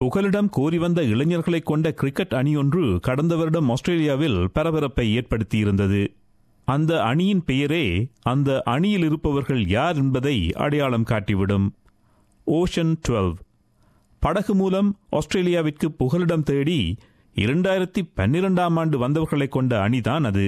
புகலிடம் கோரி வந்த இளைஞர்களைக் கொண்ட கிரிக்கெட் அணியொன்று கடந்த வருடம் ஆஸ்திரேலியாவில் பரபரப்பை ஏற்படுத்தியிருந்தது அந்த அணியின் பெயரே அந்த அணியில் இருப்பவர்கள் யார் என்பதை அடையாளம் காட்டிவிடும் ஓஷன் டுவெல்வ் படகு மூலம் ஆஸ்திரேலியாவிற்கு புகலிடம் தேடி இரண்டாயிரத்தி பன்னிரெண்டாம் ஆண்டு வந்தவர்களைக் கொண்ட அணிதான் அது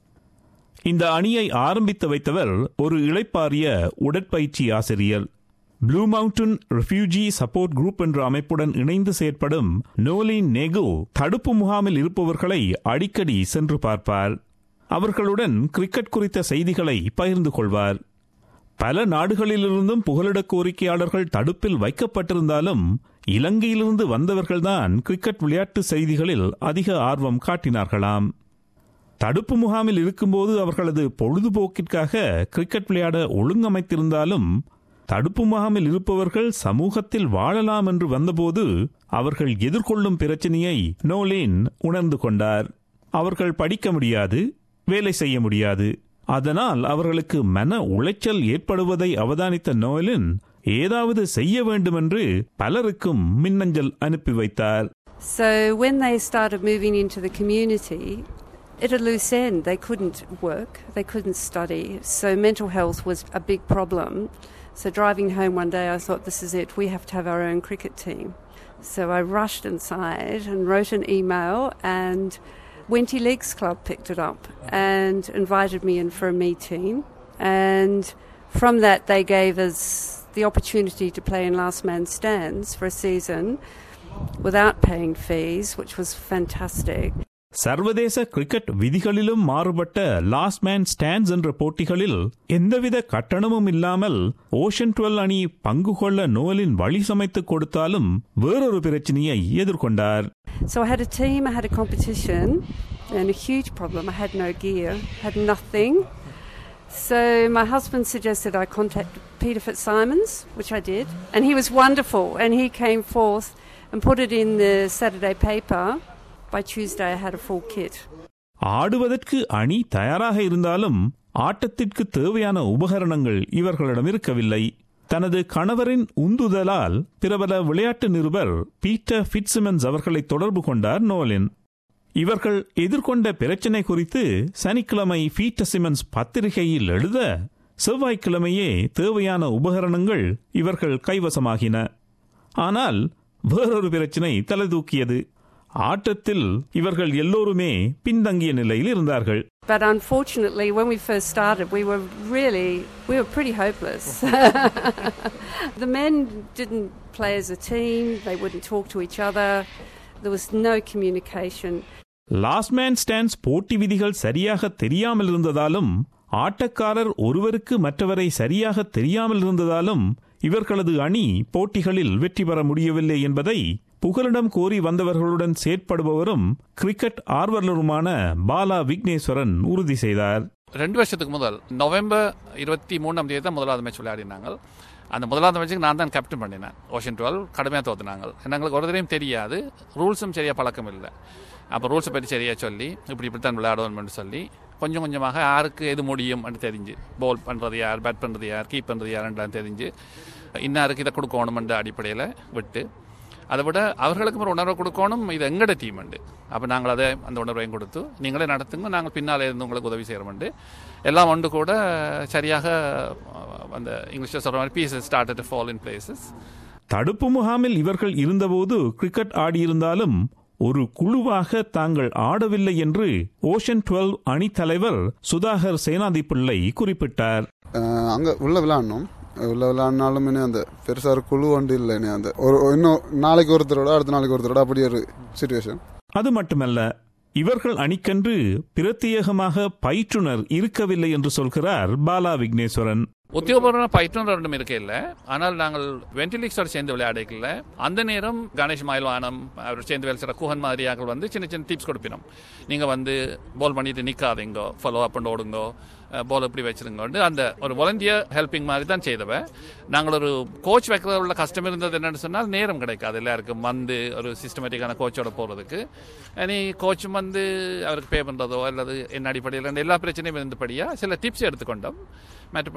இந்த அணியை ஆரம்பித்து வைத்தவர் ஒரு இளைப்பாறிய உடற்பயிற்சி ஆசிரியர் blue mountain refugee support group என்ற அமைப்புடன் இணைந்து செயற்படும் நோலின் நெகு தடுப்பு முகாமில் இருப்பவர்களை அடிக்கடி சென்று பார்ப்பார் அவர்களுடன் கிரிக்கெட் குறித்த செய்திகளை பகிர்ந்து கொள்வார் பல நாடுகளிலிருந்தும் புகலிட கோரிக்கையாளர்கள் தடுப்பில் வைக்கப்பட்டிருந்தாலும் இலங்கையிலிருந்து வந்தவர்கள்தான் கிரிக்கெட் விளையாட்டு செய்திகளில் அதிக ஆர்வம் காட்டினார்களாம் தடுப்பு முகாமில் இருக்கும்போது அவர்களது பொழுதுபோக்கிற்காக கிரிக்கெட் விளையாட ஒழுங்கமைத்திருந்தாலும் தடுப்பு முகாமில் இருப்பவர்கள் சமூகத்தில் வாழலாம் என்று வந்தபோது அவர்கள் எதிர்கொள்ளும் பிரச்சனையை நோலின் உணர்ந்து கொண்டார் அவர்கள் படிக்க முடியாது வேலை செய்ய முடியாது அதனால் அவர்களுக்கு மன உளைச்சல் ஏற்படுவதை அவதானித்த நோயலின் ஏதாவது செய்ய வேண்டுமென்று பலருக்கும் மின்னஞ்சல் அனுப்பி வைத்தார் So when they started moving into the community, at a loose end, they couldn't work, they couldn't study. So mental health was a big problem. So driving home one day, I thought, this is it, we have to have our own cricket team. So I rushed inside and wrote an email, and Wenty Leagues Club picked it up and invited me in for a meeting. And from that, they gave us the opportunity to play in Last Man Stands for a season without paying fees, which was fantastic. சர்வதேச cricket விதிகளிலும் மாறுபட்ட last man stands என்ற போட்டிகளில் எந்தவித கட்டணமும் இல்லாமல் ocean twelve அணி பங்கு கொள்ள நோலின் வழி சமைத்துக் கொடுத்தாலும் வேறொரு பிரச்சனையை எதிர்கொண்டார் So I had a team, I had a competition, and a huge problem. I had no gear, had nothing. So my husband suggested I contact Peter Fitzsimons, which I did, and he was wonderful. And he came forth and put it in the Saturday paper. By Tuesday, I had a full kit. ஆடுவதற்கு அணி தயாராக இருந்தாலும் ஆட்டத்திற்கு தேவையான உபகரணங்கள் இவர்களிடம் இருக்கவில்லை தனது கணவரின் உந்துதலால் பிரபல விளையாட்டு நிருபர் பீட்டர் ஃபிட்சிமன்ஸ் அவர்களை தொடர்பு கொண்டார் நோலின் இவர்கள் எதிர்கொண்ட பிரச்சினை குறித்து சனிக்கிழமை பீட்டர் சிமன்ஸ் பத்திரிகையில் எழுத செவ்வாய்க்கிழமையே தேவையான உபகரணங்கள் இவர்கள் கைவசமாகின ஆனால் வேறொரு பிரச்சினை தலைதூக்கியது ஆட்டத்தில் இவர்கள் எல்லோருமே பின்தங்கிய நிலையில் இருந்தார்கள் But unfortunately, when we first started, we were really, we were pretty hopeless. the men didn't play as a team, they wouldn't talk to each other, there was no communication. Last man stands போட்டி விதிகள் சரியாக தெரியாமல் இருந்ததாலும் ஆட்டக்காரர் ஒருவருக்கு மற்றவரை சரியாக தெரியாமல் இருந்ததாலும் இவர்களது அணி போட்டிகளில் வெற்றி பெற முடியவில்லை என்பதை புகலிடம் கோரி வந்தவர்களுடன் செயற்படுபவரும் கிரிக்கெட் ஆர்வலருமான பாலா விக்னேஸ்வரன் உறுதி செய்தார் ரெண்டு வருஷத்துக்கு முதல் நவம்பர் இருபத்தி மூணாம் தேதி தான் முதலாவது மேட்ச் விளையாடினாங்க அந்த முதலாவது மேட்சுக்கு நான் தான் கேப்டன் பண்ணினேன் ஓஷன் டுவெல் கடுமையாக தோத்துனாங்க எங்களுக்கு ஒரு தடையும் தெரியாது ரூல்ஸும் சரியாக பழக்கம் இல்லை அப்போ ரூல்ஸை பற்றி சரியாக சொல்லி இப்படி இப்படி தான் விளையாடுவோம்னு சொல்லி கொஞ்சம் கொஞ்சமாக யாருக்கு எது முடியும் தெரிஞ்சு பவுல் பண்ணுறது யார் பேட் பண்ணுறது யார் கீப் பண்ணுறது யாருன்றது தெரிஞ்சு இன்னாருக்கு இதை கொடுக்கணுமென்ற அடிப்படையில் விட்டு அதை விட அவர்களுக்கு ஒரு உணர்வை கொடுக்கணும் இது எங்கட டீம் உண்டு அப்போ நாங்கள் அதை அந்த உணர்வையும் கொடுத்து நீங்களே நடத்துங்க நாங்கள் பின்னாலே இருந்து உங்களுக்கு உதவி செய்கிறோம்ண்டு எல்லாம் ஒன்று கூட சரியாக அந்த இங்கிலீஷில் சொல்கிற மாதிரி pieces start to fall in places தடுப்பு முகாமில் இவர்கள் இருந்தபோது கிரிக்கெட் ஆடியிருந்தாலும் ஒரு குழுவாக தாங்கள் ஆடவில்லை என்று ஓஷன் டுவெல் அணித் தலைவர் சுதாகர் சேனாதி பிள்ளை குறிப்பிட்டார் அங்கே உள்ள விளையாடணும் உள்ள விளையாடினாலும் இன்னும் அந்த பெருசாக ஒரு குழு ஒன்று இல்லை இனி அந்த ஒரு இன்னும் நாளைக்கு ஒருத்தரோட அடுத்த நாளைக்கு ஒருத்தரோட அப்படி ஒரு சுச்சுவேஷன் அது மட்டுமல்ல இவர்கள் அணிக்கென்று பிரத்யேகமாக பயிற்றுனர் இருக்கவில்லை என்று சொல்கிறார் பாலா விக்னேஸ்வரன் உத்தியோகபூர்வ பயிற்றுனர் ரெண்டும் இருக்க இல்லை ஆனால் நாங்கள் வென்டிலிக்ஸோட சேர்ந்து விளையாடிக்கல அந்த நேரம் கணேஷ் மயில்வானம் அவர் சேர்ந்து வேலை செய்கிற குஹன் மாதிரியாக வந்து சின்ன சின்ன டிப்ஸ் கொடுப்பினோம் நீங்கள் வந்து பால் பண்ணிட்டு நிற்காதீங்கோ ஃபாலோ அப் பண்ணி ஓடுங்கோ பால் எப்படி வச்சிருங்க அந்த ஒரு வாலண்டியர் ஹெல்பிங் மாதிரி தான் செய்தவன் நாங்கள் ஒரு கோச் வைக்கிற உள்ள கஷ்டம் இருந்தது என்னன்னு சொன்னால் நேரம் கிடைக்காது எல்லாருக்கும் வந்து ஒரு சிஸ்டமேட்டிக்கான கோச்சோட போகிறதுக்கு இனி கோச்சும் வந்து அவருக்கு பே பண்ணுறதோ அல்லது என்ன அடிப்படையில் எல்லா பிரச்சனையும் இருந்தபடியாக சில டிப்ஸ் எடுத்துக்கொண்டோம் மற்றபடி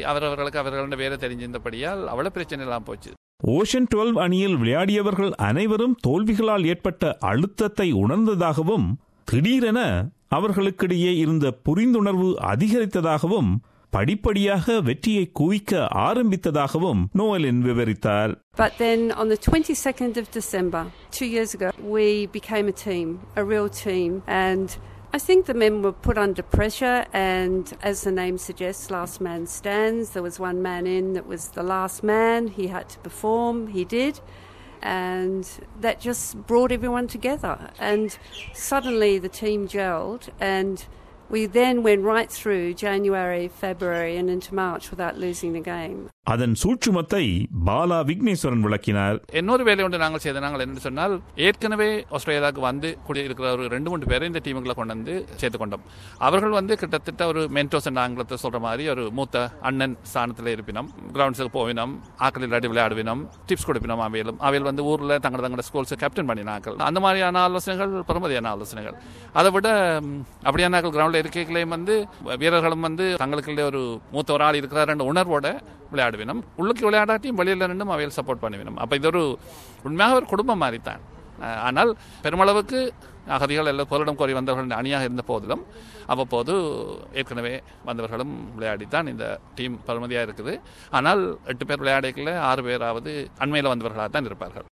அவரவர்களுக்கு அவர்களோட வேலை தெரிஞ்சிருந்தபடியால் அவ்வளவு பிரச்சனை எல்லாம் போச்சு ஓஷன் டுவெல்வ் அணியில் விளையாடியவர்கள் அனைவரும் தோல்விகளால் ஏற்பட்ட அழுத்தத்தை உணர்ந்ததாகவும் திடீரென அவர்களுக்கிடையே இருந்த புரிந்துணர்வு அதிகரித்ததாகவும் படிப்படியாக வெற்றியை குவிக்க ஆரம்பித்ததாகவும் நோயலின் விவரித்தார் But then on the 22nd of December, two years ago, we became a team, a real team. And I think the men were put under pressure, and as the name suggests, last man stands. There was one man in that was the last man. He had to perform, he did. And that just brought everyone together. And suddenly the team gelled, and we then went right through January, February, and into March without losing a game. அதன் சூட்சுமத்தை பாலா விக்னேஸ்வரன் விளக்கினார் இன்னொரு வேலை ஒன்று நாங்கள் செய்த நாங்கள் என்ன சொன்னால் ஏற்கனவே ஆஸ்திரேலியாவுக்கு வந்து குடியிருக்கிற ஒரு ரெண்டு மூன்று பேரை இந்த டீமுகளை கொண்டு வந்து சேர்த்து கொண்டோம் அவர்கள் வந்து கிட்டத்தட்ட ஒரு மென்டோஸ் ஆங்கிலத்தை சொல்ற மாதிரி ஒரு மூத்த அண்ணன் ஸ்தானத்தில் இருப்பினோம் கிரவுண்ட்ஸுக்கு போவினோம் ஆக்களில் விளையாடி விளையாடுவினோம் டிப்ஸ் கொடுப்பினோம் அவையிலும் அவையில் வந்து ஊரில் தங்களோட தங்களோட ஸ்கூல்ஸை கேப்டன் பண்ணினாக்கள் அந்த மாதிரியான ஆலோசனைகள் பெருமதியான ஆலோசனைகள் அதை விட ம், அப்படியானாக்கள் கிரவுண்டில் இருக்கைகளையும் வந்து வீரர்களும் வந்து தங்களுக்குள்ளே ஒரு மூத்த ஒரு ஆள் இருக்கிறார் உணர்வோட விளையாடுவினோம் உள்ளுக்கு விளையாடாட்டியும் வெளியில் நின்றும் அவையில் சப்போர்ட் பண்ணுவினோம் அப்போ இது ஒரு உண்மையாக ஒரு குடும்பம் மாதிரி தான் அஹ், ஆனால் பெருமளவுக்கு அகதிகள் எல்லாம் பொருளிடம் கோரி வந்தவர்கள் அணியாக இருந்த போதிலும் அவ்வப்போது ஏற்கனவே வந்தவர்களும் விளையாடித்தான் இந்த டீம் பருமதியாக இருக்குது ஆனால் எட்டு பேர் விளையாடிக்கல ஆறு பேராவது அண்மையில் வந்தவர்களாக தான் இருப்பார்கள்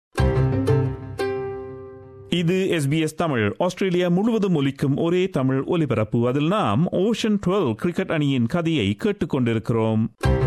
இது எஸ்பிஎஸ் தமிழ் ஆஸ்திரேலியா முழுவதும் ஒலிக்கும் ஒரே தமிழ் ஒலிபரப்பு அதில் நாம் ஓஷன் டுவெல் கிரிக்கெட் அணியின் கதையை கேட்டுக்கொண்டிருக்கிறோம்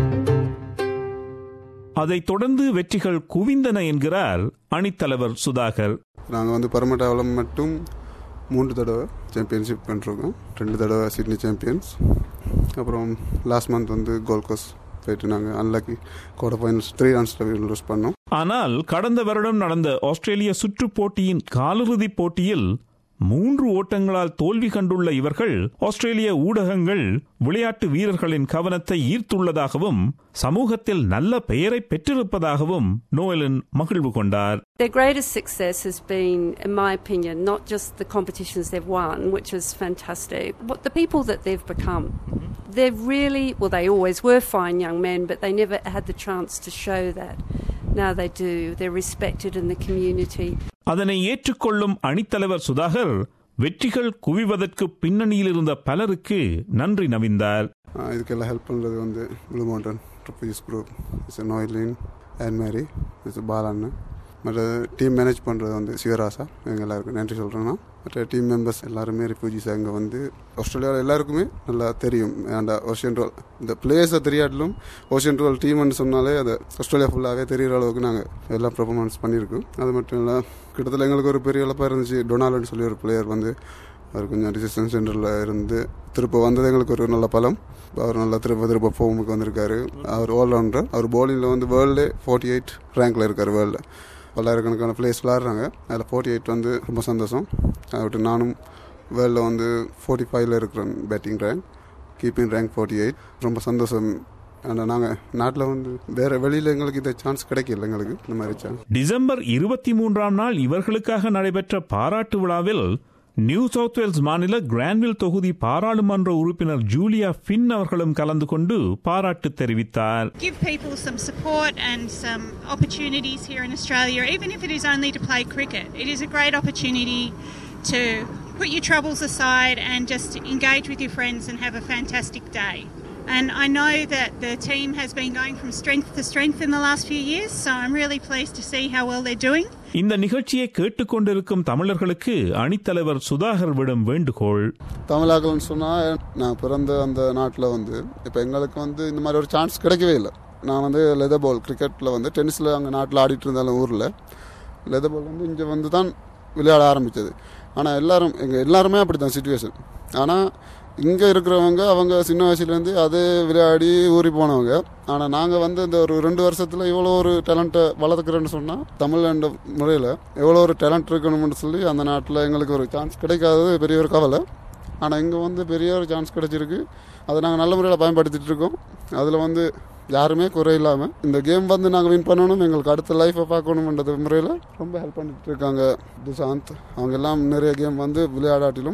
அதைத் தொடர்ந்து வெற்றிகள் குவிந்தன என்கிறார் அணித்தலைவர் சுதாகர் நாங்கள் வந்து பரமட்டாவளம் மட்டும் மூன்று தடவை சாம்பியன்ஷிப் பண்ணிருக்கோம் ரெண்டு தடவை சிட்னி சாம்பியன்ஸ் அப்புறம் லாஸ்ட் மந்த் வந்து கோல்ட் கோஸ்ட் போயிட்டு நாங்கள் அன்லக்கி கோட ஃபைனல்ஸ் த்ரீ ரன்ஸில் லூஸ் பண்ணோம் ஆனால் கடந்த வருடம் நடந்த ஆஸ்திரேலிய சுற்றுப் போட்டியின் காலிறுதிப் போட்டியில் மூன்று ஓட்டங்களால் தோல்வி கண்டுள்ள இவர்கள் ஆஸ்திரேலிய ஊடகங்கள் விளையாட்டு வீரர்களின் கவனத்தை ஈர்த்துள்ளதாகவும் சமூகத்தில் நல்ல பெயரை பெற்றிருப்பதாகவும் நோயலன் மகிழ்வு கொண்டார் Their greatest success has been, in my opinion, not just the competitions they've won, which is fantastic, but the people that they've become. They're really, well, they always were fine young men, but they never had the chance to show that. Now they do. They're respected in the community. அதனை ஏற்றுக்கொள்ளும் அணித்தலைவர் சுதாகர் வெற்றிகள் குவிவதற்கு பின்னணியில் இருந்த பலருக்கு நன்றி நவிந்தார் ஆஹ் இதுக்கெல்லாம் help பண்ணுறது வந்து blue mountain triples group is Noeline and Mary is பாலான்னு மற்ற டீம் மேனேஜ் பண்ணுறது வந்து சிவராசா எங்கள் எல்லாருக்கும் நன்றி சொல்கிறேன்னா மற்ற டீம் மெம்பர்ஸ் எல்லாருமே ரிஃப்யூஜிஸ் அங்கே வந்து ஆஸ்திரேலியாவில் எல்லாருக்குமே நல்லா தெரியும் அந்த ஓஷியன் டுவெல் இந்த பிளேயர்ஸை தெரியாட்டிலும் ஓஷியன் டுவெல் டீம்னு சொன்னாலே அது ஆஸ்திரேலியா ஃபுல்லாகவே தெரிகிற அளவுக்கு நாங்கள் எல்லா பெர்ஃபார்மன்ஸ் பண்ணியிருக்கோம் அது மட்டும் இல்லை கிட்டத்தட்ட எங்களுக்கு ஒரு பெரிய இழப்பாக இருந்துச்சு டொனால்டுன்னு சொல்லி ஒரு பிளேயர் வந்து அவர் கொஞ்சம் ரெசிஸ்டன்ஸ் சென்டரில் இருந்து திரும்ப வந்தது எங்களுக்கு ஒரு நல்ல பலம் அவர் நல்லா திரும்ப திரும்ப ஃபோமுக்கு வந்திருக்காரு அவர் ஆல்ரவுண்டர் அவர் பவுலிங்கில் வந்து வேர்ல்டே ஃபார்ட்டி எயிட் ரேங்க்ல இருக்கார் வேர்ல்டில் பல்லாயிரக்கணக்கான பிளேயர்ஸ் விளாட்றாங்க அதில் ஃபார்ட்டி எயிட் வந்து ரொம்ப சந்தோஷம் அதை விட்டு நானும் வேர்ல்டில் வந்து ஃபார்ட்டி ஃபைவ்ல இருக்கிறேன் batting rank keeping rank forty eight ரொம்ப சந்தோஷம் ஆனால் நாங்கள் நாட்டில் வந்து வேறு வெளியில் எங்களுக்கு இந்த சான்ஸ் கிடைக்கல எங்களுக்கு இந்த மாதிரி சான்ஸ் டிசம்பர் இருபத்தி மூன்றாம் நாள் இவர்களுக்காக நடைபெற்ற பாராட்டு விழாவில் நியூ சவுத் வேல்ஸ் மாநில கிரான்வில் தொகுதி பாராளுமன்ற உறுப்பினர் ஜூலியா ஃபின் அவர்களும் கலந்து கொண்டு பாராட்டு தெரிவித்தார் give people some support and some opportunities here in Australia, even if it is only to play cricket. It is a great opportunity to put your troubles aside and just engage with your friends and have a fantastic day. And I know that the team has been going from strength to strength in the last few years, so I'm really pleased to see how well they're doing. இந்த நிகழ்ச்சியை கேட்டுக்கொண்டிருக்கும் தமிழர்களுக்கு அணித்தலைவர் சுதாகர் விடும் வேண்டுகோள் தமிழாக்கள்னு சொன்னால் நான் பிறந்த அந்த நாட்டில் வந்து இப்போ எங்களுக்கு வந்து இந்த மாதிரி ஒரு சான்ஸ் கிடைக்கவே இல்லை நான் வந்து லெதர் பால் கிரிக்கெட்டில் வந்து டென்னிஸில் அங்கே நாட்டில் ஆடிட்டு இருந்தாலும் ஊரில் லெதர் பால் வந்து இங்கே வந்து தான் விளையாட ஆரம்பித்தது ஆனால் எல்லாரும் எங்கள் எல்லாருமே அப்படி தான் சுச்சுவேஷன் ஆனால் இங்கே இருக்கிறவங்க அவங்க சின்ன வயசுலேருந்து அதே விளையாடி ஊறி போனவங்க ஆனால் நாங்கள் வந்து இந்த ஒரு ரெண்டு வருஷத்தில் இவ்வளோ ஒரு டேலண்ட்டை வளர்த்துக்கிறேன்னு சொன்னால் தமிழ் என்ற முறையில் எவ்வளோ ஒரு டேலண்ட் இருக்கணும்னு சொல்லி அந்த நாட்டில் எங்களுக்கு ஒரு சான்ஸ் கிடைக்காதது பெரிய ஒரு கவலை ஆனால் இங்கே வந்து பெரிய ஒரு சான்ஸ் கிடைச்சிருக்கு அதை நாங்கள் நல்ல முறையில் பயன்படுத்திட்டு இருக்கோம் அதில் வந்து யாருமே குறை இல்லாமல் இந்த கேம் வந்து நாங்கள் வின் பண்ணணும் எங்களுக்கு அடுத்த லைஃப்பை பார்க்கணுன்றது முறையில் ரொம்ப ஹெல்ப் பண்ணிட்டு இருக்காங்க துசாந்த் அவங்க எல்லாம் நிறைய கேம் வந்து விளையாடாட்டிலும்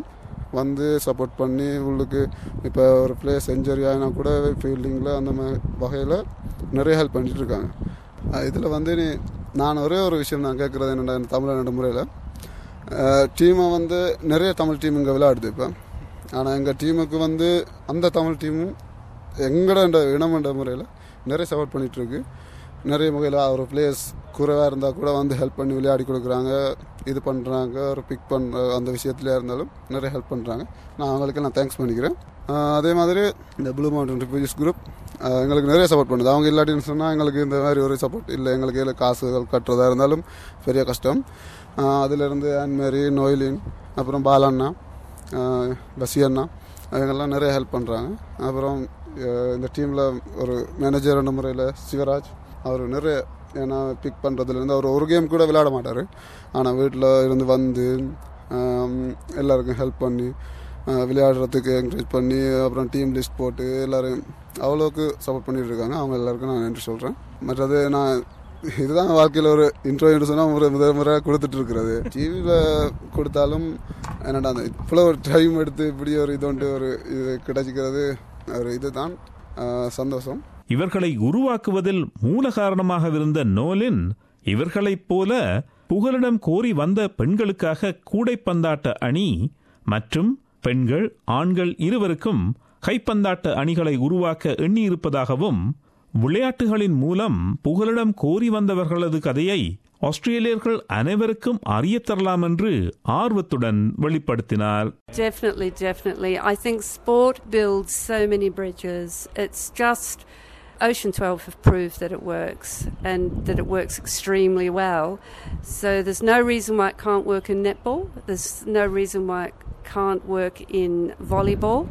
வந்து சப்போர்ட் பண்ணி உள்ளுக்கு இப்போ ஒரு பிளேயர் செஞ்சுரி ஆகினா கூட ஃபீல்டிங்கில் அந்த மாதிரி வகையில் நிறைய ஹெல்ப் பண்ணிட்டு இருக்காங்க இதில் வந்து நீ நான் ஒரே ஒரு விஷயம் நான் கேட்குறது என்னடா இந்த தமிழ் நடைமுறையில் டீமை வந்து நிறைய தமிழ் டீம் இங்கே விளையாடுது இப்போ ஆனால் எங்கள் டீமுக்கு வந்து அந்த தமிழ் டீமும் எங்கட இனமன்ற முறையில் நிறைய சப்போர்ட் பண்ணிகிட்ருக்கு நிறைய வகையில் ஒரு பிளேயர்ஸ் குறைவாக இருந்தால் கூட வந்து ஹெல்ப் பண்ணி விளையாடி கொடுக்குறாங்க இது பண்ணுறாங்க ஒரு பிக் பண்ணுற அந்த விஷயத்துலையா இருந்தாலும் நிறைய ஹெல்ப் பண்ணுறாங்க நான் அவங்களுக்கு நான் தேங்க்ஸ் பண்ணிக்கிறேன் ஆஹ் அதே மாதிரி இந்த ப்ளூ மவுண்டன் ரிஃப்யூஜிஸ் குரூப் எங்களுக்கு நிறைய சப்போர்ட் பண்ணுது அவங்க இல்லாட்டின்னு சொன்னால் எங்களுக்கு இந்த மாதிரி ஒரு சப்போர்ட் இல்லை எங்களுக்கு இதில் காசுகள் கட்டுறதா இருந்தாலும் பெரிய கஷ்டம் ஆஹ் அதிலிருந்து ஆன்மேரி நோயிலின் அப்புறம் பாலண்ணா ஆஹ் பசி அண்ணா அவங்கெல்லாம் நிறைய ஹெல்ப் பண்ணுறாங்க அப்புறம் அஹ் இந்த டீமில் ஒரு மேனேஜர் என்ற முறையில் சிவராஜ் அவர் நிறைய ஏன்னா பிக் பண்ணுறதுலேருந்து அவர் ஒரு கேம் கூட விளையாட மாட்டார் ஆனால் வீட்டில் இருந்து வந்து ஆம், எல்லாருக்கும் ஹெல்ப் பண்ணி ஆஹ் விளையாடுறதுக்கு என்கரேஜ் பண்ணி அப்புறம் டீம் லிஸ்ட் போட்டு எல்லாரும் அவ்வளோக்கு சப்போர்ட் பண்ணிட்டு இருக்காங்க அவங்க எல்லாருக்கும் நான் நன்றி சொல்கிறேன் மற்றது நான் இதுதான் வாழ்க்கையில் ஒரு இன்டர்வியூ சொன்னால் ஒரு முதல் முறை கொடுத்துட்டு இருக்கிறது டிவியில் கொடுத்தாலும் என்னடா அந்த இவ்வளோ ஒரு டைம் எடுத்து இப்படி ஒரு இது வந்துட்டு ஒரு இது கிடைச்சிக்கிறது ஒரு இதுதான் ஆஹ் சந்தோஷம் இவர்களை உருவாக்குவதில் மூல காரணமாகவிருந்த நோலின் இவர்களைப் போல புகலிடம் கோரி வந்த பெண்களுக்காக கூடைப்பந்தாட்ட அணி மற்றும் பெண்கள் ஆண்கள் இருவருக்கும் கைப்பந்தாட்ட அணிகளை உருவாக்க எண்ணியிருப்பதாகவும் விளையாட்டுகளின் மூலம் புகலிடம் கோரி வந்தவர்களது கதையை ஆஸ்திரேலியர்கள் அனைவருக்கும் அறியத் தரலாம் என்று ஆர்வத்துடன் வெளிப்படுத்தினார் Definitely, definitely. I think sport builds so many bridges. It's just Ocean 12 have proved that it works and that it works extremely well. So there's no reason why it can't work in netball. There's no reason why it can't work in volleyball.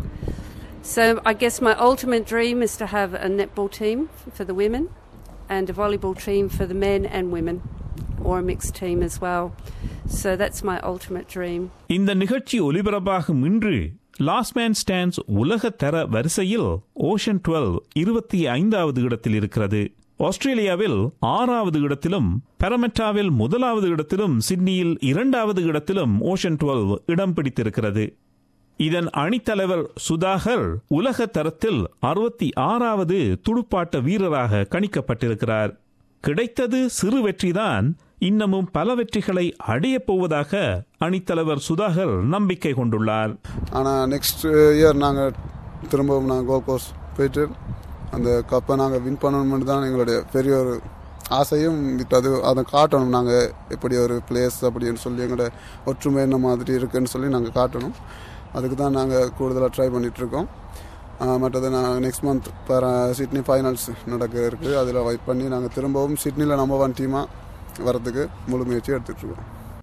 So I guess my ultimate dream is to have a netball team for the women and a volleyball team for the men and women or a mixed team as well. So that's my ultimate dream. இந்த நிகழ்ச்சி ஒலிபரப்பாகும் இன்று last man stands உலக தர வரிசையில் ocean twelve இருபத்தி ஐந்தாவது இடத்தில் இருக்கிறது ஆஸ்திரேலியாவில் ஆறாவது இடத்திலும் பரமெட்டாவில் முதலாவது இடத்திலும் சிட்னியில் இரண்டாவது இடத்திலும் ஓஷன் டுவெல் இடம் பிடித்திருக்கிறது இதன் அணித்தலைவர் சுதாகர் உலக தரத்தில் அறுபத்தி ஆறாவது துடுப்பாட்ட வீரராக கணிக்கப்பட்டிருக்கிறார் கிடைத்தது சிறு வெற்றிதான் இன்னமும் பல வெற்றிகளை அடையப் போவதாக அணித்தலைவர் சுதாகர் நம்பிக்கை கொண்டுள்ளார் ஆனால் நெக்ஸ்ட் இயர் நாங்கள் திரும்பவும் நாங்கள் கோல் கோர்ஸ் போயிட்டு அந்த கப்பை நாங்கள் வின் பண்ணணும்னு தான் எங்களுடைய பெரிய ஒரு ஆசையும் இப்ப அது அதை காட்டணும் நாங்கள் எப்படி ஒரு பிளேஸ் அப்படின்னு சொல்லி எங்களோட ஒற்றுமை என்ன மாதிரி இருக்குன்னு சொல்லி நாங்கள் காட்டணும் அதுக்கு தான் நாங்கள் கூடுதலாக ட்ரை பண்ணிகிட்ருக்கோம் மற்றது நான் நெக்ஸ்ட் மந்த் பர சிட்னி ஃபைனல்ஸ் நடக்க இருக்குது அதில் வெயிட் பண்ணி நாங்கள் திரும்பவும் சிட்னியில் நம்பர் ஒன் டீமாக வரதுக்கு முழு முயற்சி எடுத்துகிட்ருக்கோம்